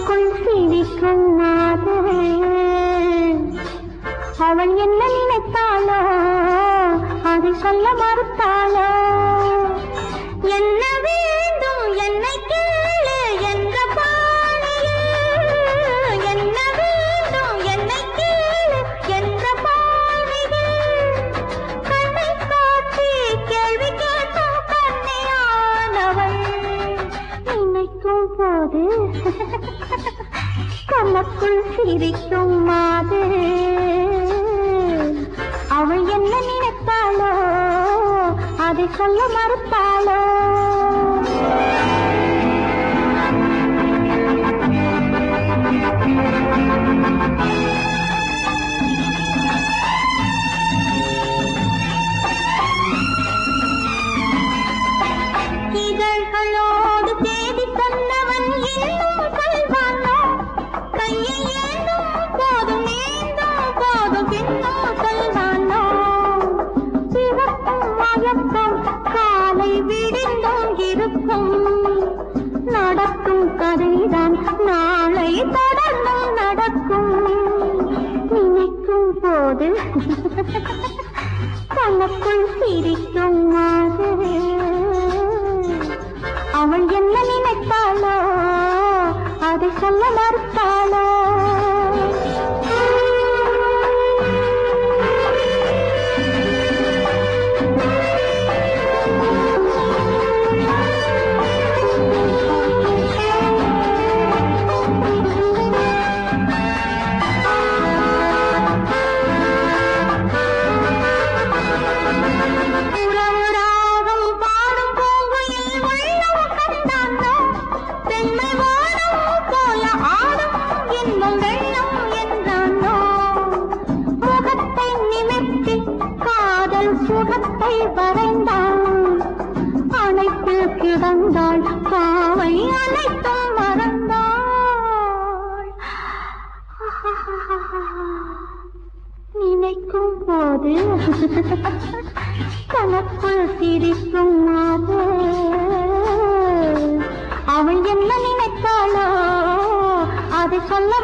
தனக்குள் சிரிக்கும் நாது அவள் என்ன நினைத்தாளோ அதை சொல்ல மறுத்தாளோ என்ன வேண்டும் என்னை கேளு என்ற பாணியில் என்ன வேண்டும் என்னை கேளு என்ற பாணியில் கண்ணை காட்டி கேள்வி கேட்கும் கண்ணியானவள் நினைக்கும் போது கண்ணக்குள் சிரிக்கும் மாது அவள் என்ன நினைத்தாளோ அதை சொல்ல மறுத்தாளோ இதழ்களோடு தேடி தந்தவன் இன்னும் சொல்வானோ கையை ஏந்தும் போதும் நீந்தும் போதும் பின்னும் சொல்வானோ சிவக்கும் மயக்கம் காலை விடிந்தும் இருக்கும் நடக்கும் கதைதான் நாளை தொடர்ந்தும் நடக்கும் நினைக்கும் போது தனக்குள் சிரிக்கும் மாதிரி அவள் என்ன நினைத்தாளோ அதை சொல்ல மறுத்தாளோ புறவுராகம் பாடும் பூங்குயில் உள்ளம் கண்டானோ பெண்மை வானம் போல ஆடும் இன்பம் வெள்ளம் என்றானோ முகத்தை நிமித்தி காதல் சுகத்தை வரைந்தான் அணைப்பில் கிடந்தாள் பாவை அனைத்தும் மறந்தாள் நினைக்கும் போது கணக்குள் சிரிக்கும் மாது அவள் என்ன நினைத்தாளோ அதை சொல்ல